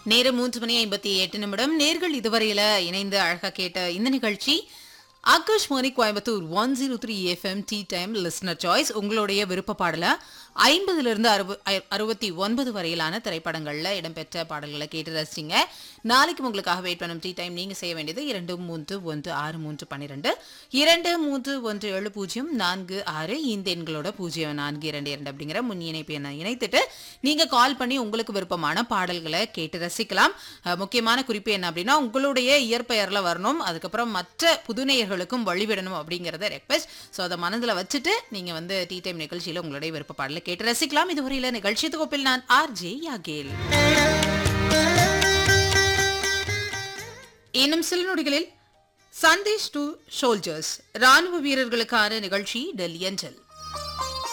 நேரம் மூன்று மணி ஐம்பத்தி எட்டு நிமிடம் நேர்கள் இதுவரையில இணைந்து அழகா கேட்ட இந்த நிகழ்ச்சி Akashvani Coimbatore one zero three FM tea time listener choice உங்களுடைய விருப்ப பாடல ஐம்பதுல இருந்து அறுப ஐ- அறுபத்தி ஒன்பது வரையிலான திரைப்படங்கள்ல இடம்பெற்ற பாடல்களை கேட்டு ரசிச்சிங்க நாளைக்கு உங்களுக்காக வெயிட் பண்ணும் டி டைம் நீங்க செய்ய வேண்டியது இரண்டு மூன்று ஒன்று ஆறு மூன்று பன்னிரெண்டு இரண்டு மூன்று ஒன்று ஏழு பூஜ்ஜியம் நான்கு ஆறு இந்த எண்களோட பூஜ்ஜியம் நான்கு இரண்டு இரண்டு அப்படிங்கிற முன் இணைப்பு எண்ணை இணைத்துட்டு நீங்க கால் பண்ணி உங்களுக்கு விருப்பமான பாடல்களை கேட்டு ரசிக்கலாம் அஹ், முக்கியமான குறிப்பு என்ன அப்படின்னா உங்களுடைய இயற்பெயர்ல வரணும் அதுக்கப்புறம் மற்ற புதுநேயர்களுக்கும் வழிவிடணும் அப்படிங்கறத ரெக்வெஸ்ட் ஸோ அதை மனதில் வச்சுட்டு நீங்க வந்து டீ டைம் நிகழ்ச்சியில உங்களுடைய விருப்ப பாடலை கேட்டு ரசிக்கலாம் இதுவரையில நிகழ்ச்சி தொகுப்பில் நான் ஆர் ஜே யாகேல் இன்னும் சில நொடிகளில் சந்தேஷ் டு ஷோல்ஜர்ஸ் ராணுவ வீரர்களுக்கான நிகழ்ச்சி டெல்லி அஞ்சல்